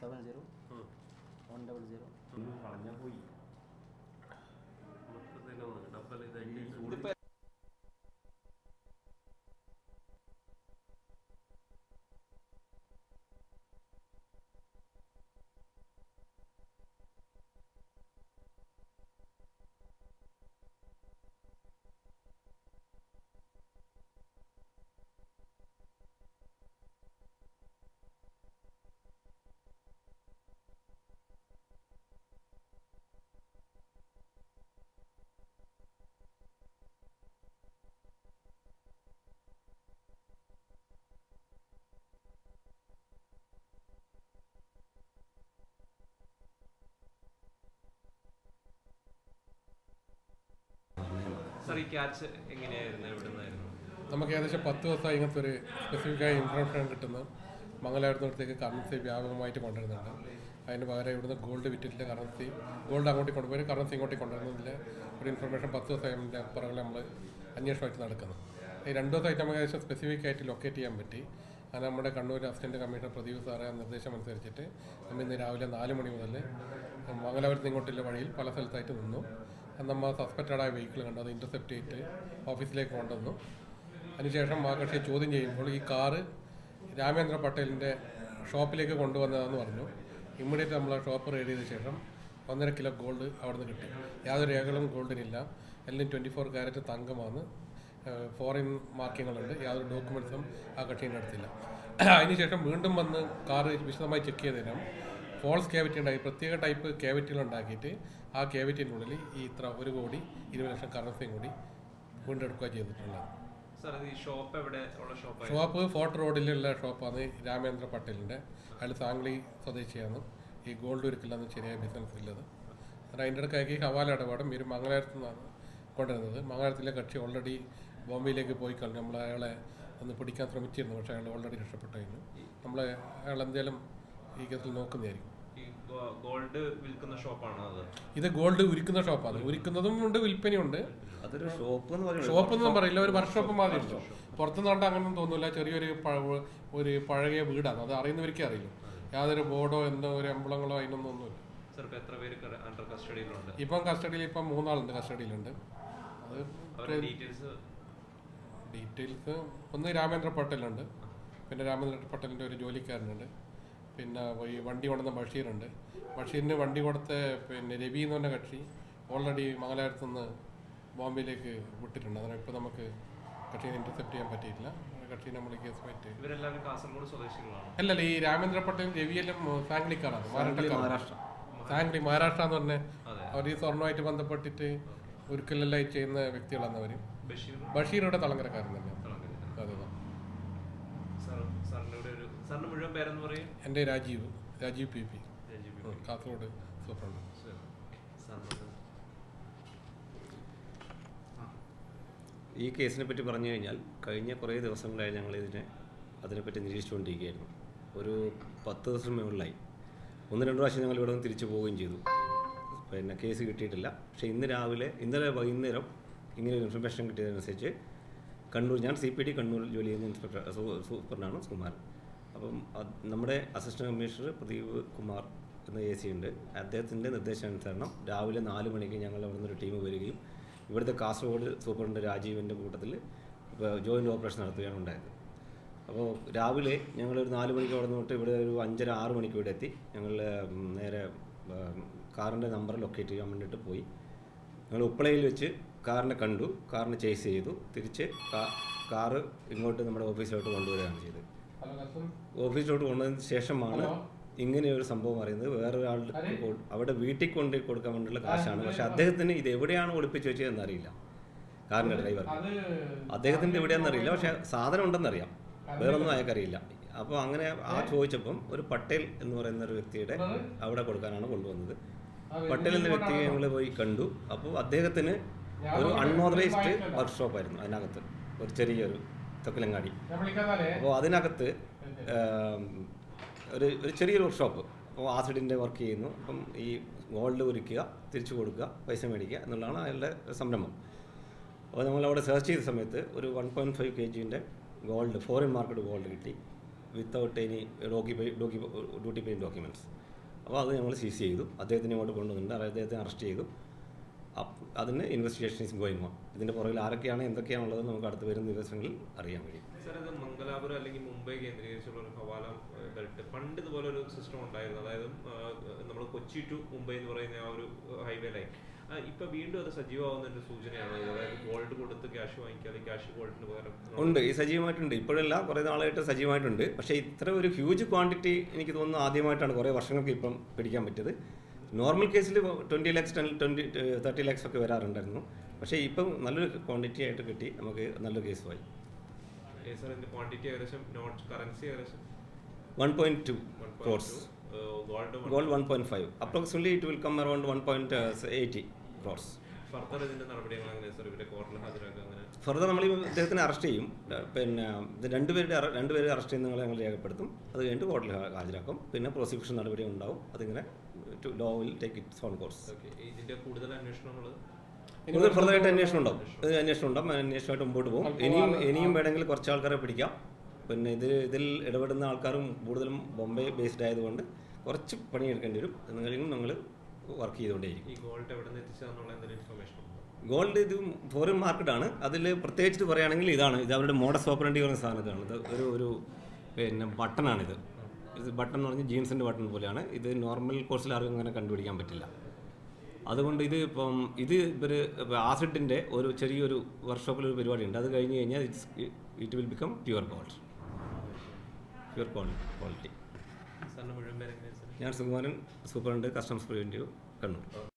Seven zero one double zero കളഞ്ഞാൽ പോയി double ഇതിപ്പോൾ സാർ ഈ ക്യാച്ച് എങ്ങനെയായിരുന്നു എവിടെ നിന്നായിരുന്നു നമുക്ക് ഏകദേശം പത്ത് ദിവസമായി ഇങ്ങനത്തെ ഒരു സ്പെസിഫിക്കായ ഇൻഫർമേഷൻ കിട്ടുന്നു മംഗലാപുരത്തിനടുത്തേക്ക് കറൻസി വ്യാപകമായിട്ട് കൊണ്ടുവരുന്നുണ്ട് അതിന് പകരം ഇവിടുന്ന് ഗോൾഡ് വിറ്റിട്ടില്ല കറൻസി ഗോൾഡ് അങ്ങോട്ട് കൊണ്ടുപോയി കറൻസി ഇങ്ങോട്ട് കൊണ്ടുവരുന്നതിൽ ഒരു ഇൻഫർമേഷൻ പത്ത് ദിവസമായതിൻ്റെ പുറകിൽ നമ്മൾ അന്വേഷണമായിട്ട് നടക്കുന്നു ഈ രണ്ട് ദിവസമായിട്ട് നമുക്ക് ഏകദേശം സ്പെസിഫിക് ആയിട്ട് ലൊക്കേറ്റ് ചെയ്യാൻ പറ്റി അത് നമ്മുടെ കണ്ണൂർ അസിസ്റ്റൻറ്റ് കമ്മീഷണർ പ്രദീപ് സാറെ നിർദ്ദേശം അനുസരിച്ചിട്ട് നമ്മൾ ഇന്ന് രാവിലെ നാല് മണി മുതൽ മംഗലാപുരത്ത് ഇങ്ങോട്ടുള്ള വഴിയിൽ പല സ്ഥലത്തായിട്ട് നിന്നു അന്ന് നമ്മൾ സസ്പെക്റ്റഡ് ആയ വെഹിക്കിൾ കണ്ടു അത് ഇൻ്റർസെപ്റ്റ് ചെയ്തിട്ട് ഓഫീസിലേക്ക് കൊണ്ടുവന്നു അതിനുശേഷം ആ കക്ഷിയെ ചോദ്യം ചെയ്യുമ്പോൾ ഈ കാറ് രാമേന്ദ്ര പട്ടേലിൻ്റെ ഷോപ്പിലേക്ക് കൊണ്ടുവന്നതെന്ന് പറഞ്ഞു ഇമ്മീഡിയറ്റ് നമ്മൾ ആ ഷോപ്പ് റെയ്ഡ് ചെയ്ത ശേഷം ഒന്നര കിലോ ഗോൾഡ് അവിടെ നിന്ന് കിട്ടി യാതൊരു രേഖകളും ഗോൾഡിനില്ല എല്ലാം ട്വൻറ്റി ഫോർ ക്യാരറ്റ് തങ്കമാണ് ഫോറിൻ മാർക്കിങ്ങുകളുണ്ട് യാതൊരു ഡോക്യുമെൻസും ആ കക്ഷീൻ്റെ അടുത്തില്ല അതിനുശേഷം വീണ്ടും വന്ന് കാറ് വിശദമായി ചെക്ക് ചെയ്തതിനും ഫോൾസ് ക്യാവിറ്റി ഉണ്ടാക്കി പ്രത്യേക ടൈപ്പ് ക്യാവിറ്റികൾ ഉണ്ടാക്കിയിട്ട് ആ ക്യാവിറ്റിൻ്റെ ഉള്ളിൽ ഈ ഇത്ര ഒരു കോടി ഇരുപത് ലക്ഷം കറൻസിയും കൂടി വീണ്ടെടുക്കുക ചെയ്തിട്ടുള്ളത് സാർ ഇത് ഈ ഷോപ്പ് എവിടെ ഉള്ള ഷോപ്പാണ് ഷോപ്പ് ഫോർട്ട് റോഡിലുള്ള ഷോപ്പാണ് രാമേന്ദ്ര പട്ടേലിൻ്റെ അയാൾ സാംഗ്ലി സ്വദേശിയാണ് ഈ ഗോൾഡ് ഉരുക്കില്ലാന്ന് ശരിയായ ബിസിനസ് ഉള്ളത് അത് അതിൻ്റെ ഇടയ്ക്കാക്കി ഹവാല ഇടപാടും ഇവർ മംഗലാപുരത്തു നിന്നാണ് കൊണ്ടുവരുന്നത് മംഗലാപുരത്തിലെ കക്ഷി ഓൾറെഡി ബോംബെയിലേക്ക് പോയി കഴിഞ്ഞു നമ്മൾ അയാളെ ഒന്ന് പിടിക്കാൻ ശ്രമിച്ചിരുന്നു പക്ഷേ അയാൾ ഓൾറെഡി രക്ഷപ്പെട്ടു കഴിഞ്ഞു നമ്മൾ അയാൾ എന്തെങ്കിലും ഈ കേസിൽ നോക്കുന്നതായിരിക്കും ഈ ഗോൾഡ് വിൽക്കുന്ന ഷോപ്പാണോ അത് ഇത് ഗോൾഡ് ഉരുക്കുന്ന ഷോപ്പാണ് ഉരുക്കുന്നതും ഉണ്ട് വിൽപ്പനയുണ്ട് അതൊരു ഷോപ്പ് എന്ന് പറയുന്നത് ഷോപ്പ് ഒന്നും പറയില്ല ഒരു വർക്ക്ഷോപ്പ് മാതിരി ഉണ്ടോ പുറത്തുനിന്ന് കണ്ടാൽ അങ്ങനെയൊന്നും തോന്നില്ല ചെറിയൊരു പഴ- ഒരു പഴകിയ വീടാണ് അത് അറിയുന്നവർക്കേ അറിയില്ല യാതൊരു ബോർഡോ എന്തോ ഒരു എംബ്ലങ്ങളോ അതിനൊന്നും ഒന്നുമില്ല സാർ ഇപ്പൊ എത്ര പേര് അണ്ടർ കസ്റ്റഡിയിലുണ്ട് ഇപ്പം കസ്റ്റഡിയിൽ ഇപ്പം മൂന്നാളുണ്ട് കസ്റ്റഡിയിലുണ്ട് അത് അവരുടെ ഡീറ്റെയിൽസ് ഡീറ്റെയിൽസ് ഒന്ന് രാമേന്ദ്ര പട്ടേലുണ്ട് പിന്നെ രാമേന്ദ്ര പട്ടേലിൻ്റെ ഒരു ജോലിക്കാരനുണ്ട് പിന്നെ ഈ വണ്ടി കൊണ്ടുവന്ന ബഷീറുണ്ട് ബഷീറിന് വണ്ടി കൊടുത്ത പിന്നെ രവി എന്ന് പറഞ്ഞ കക്ഷി ഓൾറെഡി മംഗലാപുരത്ത് നിന്ന് ബോംബെയിലേക്ക് വിട്ടിട്ടുണ്ട് അതിനെ ഇപ്പോൾ നമുക്ക് കക്ഷീനെ ഇൻ്റർസെപ്റ്റ് ചെയ്യാൻ പറ്റിയിട്ടില്ല ആ കക്ഷീനെ നമ്മൾ കേസുമായിട്ട് ഇവരെല്ലാവരും കാസർഗോഡ് സ്വദേശികളാണ് അല്ലല്ല ഈ രാമേന്ദ്ര പട്ടേൽ രവിയെല്ലാം സാംഗ്ലിക്കാരാണ് മഹാരാഷ്ട്രക്കാരാണ് മഹാരാഷ്ട്ര സാംഗ്ലി മഹാരാഷ്ട്ര എന്ന് പറഞ്ഞ അതെ അവർ ഈ സ്വർണ്ണമായിട്ട് ബന്ധപ്പെട്ടിട്ട് ഒരിക്കലെല്ലാം ചെയ്യുന്ന വ്യക്തികളാണ് അവർ ബഷീർ ബഷീറുടെ തളങ്കരക്കാരൻ തന്നെയാണ് തളങ്കര. അതെ അതെ സാർ സാറിന്റെ ഇവിടെ ഒരു സാറിന്റെ മുഴുവൻ പേരെന്ന് പറയും എൻ്റെ രാജീവ് രാജീവ് പി പി രാജീവ് ഉം, കാസർഗോഡ് സൂപ്രണ്ട് ശരി. സാറിനോട് ഈ കേസിനെ പറ്റി പറഞ്ഞു കഴിഞ്ഞാൽ കഴിഞ്ഞ കുറേ ദിവസങ്ങളായി ഞങ്ങൾ ഇതിനെ അതിനെപ്പറ്റി നിരീക്ഷിച്ചുകൊണ്ടിരിക്കുകയായിരുന്നു ഒരു പത്ത് ദിവസം മുകളിലായി ഒന്ന് രണ്ട് പ്രാവശ്യം ഞങ്ങൾ ഇവിടെ നിന്ന് തിരിച്ചു പോവുകയും ചെയ്തു പിന്നെ കേസ് കിട്ടിയിട്ടില്ല പക്ഷേ ഇന്ന് രാവിലെ ഇന്നലെ വൈകുന്നേരം ഇങ്ങനെ ഒരു ഇൻഫർമേഷൻ കിട്ടിയതനുസരിച്ച് കണ്ണൂർ ഞാൻ സി പി ഡി കണ്ണൂർ ജോലി ചെയ്യുന്ന ഇൻസ്പെക്ടർ സൂ- സൂപ്പറിനാണ് സുകുമാർ അപ്പം അത് നമ്മുടെ അസിസ്റ്റന്റ് കമ്മീഷണർ പ്രദീപ് കുമാർ എന്ന എ സി ഉണ്ട് അദ്ദേഹത്തിൻ്റെ നിർദ്ദേശാനുസരണം രാവിലെ നാല് മണിക്ക് ഞങ്ങൾ അവിടെ നിന്നൊരു ടീം വരികയും ഇവിടുത്തെ കാസർഗോഡ് സൂപ്രണ്ട് രാജീവിൻ്റെ കൂട്ടത്തിൽ ജോയിൻറ്റ് ഓപ്പറേഷൻ നടത്തുകയാണ് ഉണ്ടായത് അപ്പോൾ രാവിലെ ഞങ്ങളൊരു നാല് മണിക്ക് അവിടെ നിന്നിട്ട് ഇവിടെ ഒരു അഞ്ചര ആറ് മണിക്ക് ഇവിടെ എത്തി ഞങ്ങൾ ഉം, നേരെ ഉം, കാറിൻ്റെ നമ്പർ ലൊക്കേറ്റ് ചെയ്യാൻ വേണ്ടിയിട്ട് പോയി ഞങ്ങൾ ഉപ്പളയിൽ വെച്ച് കാറിനെ കണ്ടു കാറിനെ ചേസ് ചെയ്തു തിരിച്ച് കാ- കാറ് ഇങ്ങോട്ട് നമ്മുടെ ഓഫീസിലോട്ട് കൊണ്ടുവരികയാണ് ചെയ്തത് ഓഫീസിലോട്ട് കൊണ്ടുവന്നതിന് ശേഷമാണ് ഇങ്ങനെ ഒരു സംഭവം അറിയുന്നത് വേറൊരാളുടെ കൊ- അവിടെ വീട്ടിൽ കൊണ്ട് കൊടുക്കാൻ വേണ്ടിയുള്ള കാശാണ് പക്ഷെ അദ്ദേഹത്തിന് ഇത് എവിടെയാണ് ഒളിപ്പിച്ച് വെച്ചതെന്ന് അറിയില്ല കാറിൻ്റെ ഡ്രൈവർ അദ്ദേഹത്തിൻ്റെ എവിടെയാണെന്ന് അറിയില്ല പക്ഷെ സാധനം ഉണ്ടെന്നറിയാം വേറൊന്നും അയാൾക്കറിയില്ല അപ്പോൾ അങ്ങനെ ആ ചോദിച്ചപ്പം ഒരു പട്ടേൽ എന്ന് പറയുന്ന ഒരു വ്യക്തിയുടെ അവിടെ കൊടുക്കാനാണ് കൊണ്ടുവന്നത് പട്ടേൽ എന്ന വ്യക്തിയെ ഞങ്ങൾ പോയി കണ്ടു അപ്പോൾ അദ്ദേഹത്തിന് ഒരു അൺഓതറൈസ്ഡ് വർക്ക്ഷോപ്പായിരുന്നു അതിനകത്ത് ഒരു ചെറിയൊരു തൊക്കിലങ്ങാടി അപ്പോൾ അതിനകത്ത് ആം, ഒരു ഒരു ചെറിയൊരു വർക്ക്ഷോപ്പ് അപ്പോൾ ആസിഡിൻ്റെ വർക്ക് ചെയ്യുന്നു അപ്പം ഈ ഗോൾഡ് ഉരുക്കുക തിരിച്ചു കൊടുക്കുക പൈസ മേടിക്കുക എന്നുള്ളതാണ് അയാളുടെ സംരംഭം അപ്പോൾ നമ്മൾ അവിടെ സെർച്ച് ചെയ്ത സമയത്ത് ഒരു വൺ പോയിൻറ്റ് ഫൈവ് കെ ജിൻ്റെ ഗോൾഡ് ഫോറിൻ മാർക്കറ്റ് ഗോൾഡ് കിട്ടി without any doc pay doc duty paid documents അപ്പോൾ അത് ഞങ്ങൾ സീസ് ചെയ്തു അദ്ദേഹത്തിന് ഇങ്ങോട്ട് കൊണ്ടുവന്നിട്ടുണ്ട് അദ്ദേഹത്തെ അറസ്റ്റ് ചെയ്തു അപ്പ് അതിന് ഇൻവെസ്റ്റിഗേഷൻ ഇസ് ഗോയിങ് ഓൺ ഇതിൻ്റെ പുറകിൽ ആരൊക്കെയാണ് എന്തൊക്കെയാണുള്ളത് നമുക്ക് അടുത്ത് വരുന്ന ദിവസങ്ങളിൽ അറിയാൻ കഴിയും സാർ ഇത് മംഗലാപുരം അല്ലെങ്കിൽ മുംബൈ കേന്ദ്രീകരിച്ചുള്ള ഒരു ഹവാല ബെൽറ്റ് പണ്ട് ഇതുപോലെ ഒരു സിസ്റ്റം ഉണ്ടായിരുന്നു അതായത് നമ്മൾ കൊച്ചി ടു മുംബൈ എന്ന് പറയുന്ന ആ ഒരു ഹൈവേ ലൈൻ ഇപ്പൊ വീണ്ടും അത് സജീവമാവുന്നതിന്റെ സൂചനയാണ് ഇത്. അതായത് ഗോൾഡ് കൊടുത്ത് ക്യാഷ് വാങ്ങിക്കുക അല്ലെങ്കിൽ ക്യാഷ് ഗോൾഡിന് പകരം ഉണ്ട് ഈ സജീവമായിട്ടുണ്ട് ഇപ്പോഴല്ല കുറേ നാളായിട്ട് സജീവമായിട്ടുണ്ട് പക്ഷേ ഇത്ര ഒരു ഹ്യൂജ് ക്വാണ്ടിറ്റി എനിക്ക് തോന്നുന്നു ആദ്യമായിട്ടാണ് കുറേ വർഷങ്ങൾക്ക് ഇപ്പം പിടിക്കാൻ പറ്റിയത് നോർമൽ കേസിൽ twenty lakhs ten twenty thirty lakhs ഒക്കെ വരാറുണ്ടായിരുന്നു പക്ഷേ ഇപ്പം നല്ലൊരു ക്വാണ്ടിറ്റി ആയിട്ട് കിട്ടി നമുക്ക് നല്ലൊരു കേസുമായി ഏ, സാർ ഇതിന്റെ ക്വാണ്ടിറ്റി ഏകദേശം നോട്ട് കറൻസി ഏകദേശം one point two crores gold gold one point five approximately it will come around one point eighty crores further ഇതിന്റെ നടപടികൾ അങ്ങനെ സാർ ഇവരെ കോർട്ടിൽ ഹാജരാക്കുക അങ്ങനെ ഫർദർ നമ്മൾ ഈ ഇദ്ദേഹത്തിനെ അറസ്റ്റ് ചെയ്യും പിന്നെ ഇത് രണ്ടുപേരുടെ അറ- രണ്ടുപേരെ അറസ്റ്റ് ചെയ്യുന്ന ഞങ്ങൾ രേഖപ്പെടുത്തും അത് കഴിഞ്ഞിട്ട് കോടതിയിൽ ഹാ- ഹാജരാക്കും പിന്നെ പ്രോസിക്യൂഷൻ നടപടി ഉണ്ടാവും അതിങ്ങനെ law will take its own course okay ഇതിന്റെ കൂടുതൽ അന്വേഷണങ്ങൾ കൂടുതൽ ഫർദറായിട്ട് അന്വേഷണം ഉണ്ടാവും ഇത് അന്വേഷണം ഉണ്ടാവും അന്വേഷണമായിട്ട് മുമ്പോട്ട് പോകും ഇനിയും ഇനിയും വേണമെങ്കിൽ കുറച്ച് ആൾക്കാരെ പിടിക്കാം പിന്നെ ഇത് ഇതിൽ ഇടപെടുന്ന ആൾക്കാരും കൂടുതലും ബോംബെ ബേസ്ഡ് ആയതുകൊണ്ട് കുറച്ച് പണിയെടുക്കേണ്ടി വരും എന്നാലും ഞങ്ങൾ വർക്ക് ചെയ്തുകൊണ്ടേയിരിക്കും ഈ ഗോൾഡ് എവിടെ നിന്ന് എത്തിച്ചതെന്നുള്ള എന്തെങ്കിലും ഇൻഫർമേഷൻ ഉണ്ടോ ഗോൾഡ് ഇത് ഫോറിൻ മാർക്കറ്റാണ് അതിൽ പ്രത്യേകിച്ച് പറയുകയാണെങ്കിൽ ഇതാണ് ഇത് അവരുടെ മോഡസ് ഓപ്പറേണ്ടി പറയുന്ന സാധനം ഇതാണ് ഇത് ഒരു ഒരു പിന്നെ ബട്ടണാണിത് ഇത് ബട്ടൺ എന്ന് പറഞ്ഞാൽ ജീൻസിൻ്റെ ബട്ടൺ പോലെയാണ് ഇത് നോർമൽ കോഴ്സിൽ ആർക്കും അങ്ങനെ കണ്ടുപിടിക്കാൻ പറ്റില്ല അതുകൊണ്ട് ഇത് ഇപ്പം ഇത് ഇവർ ആസിഡിൻ്റെ ഒരു ചെറിയൊരു വർക്ക്ഷോപ്പിൽ ഒരു പരിപാടി ഉണ്ട് അത് കഴിഞ്ഞ് കഴിഞ്ഞാൽ it's it will become pure gold pure quality സാറിന് മുഴുവൻ പേര് എങ്ങനെയാണ് സാർ ഞാൻ Sukumaran superintendent customs preventive Kannur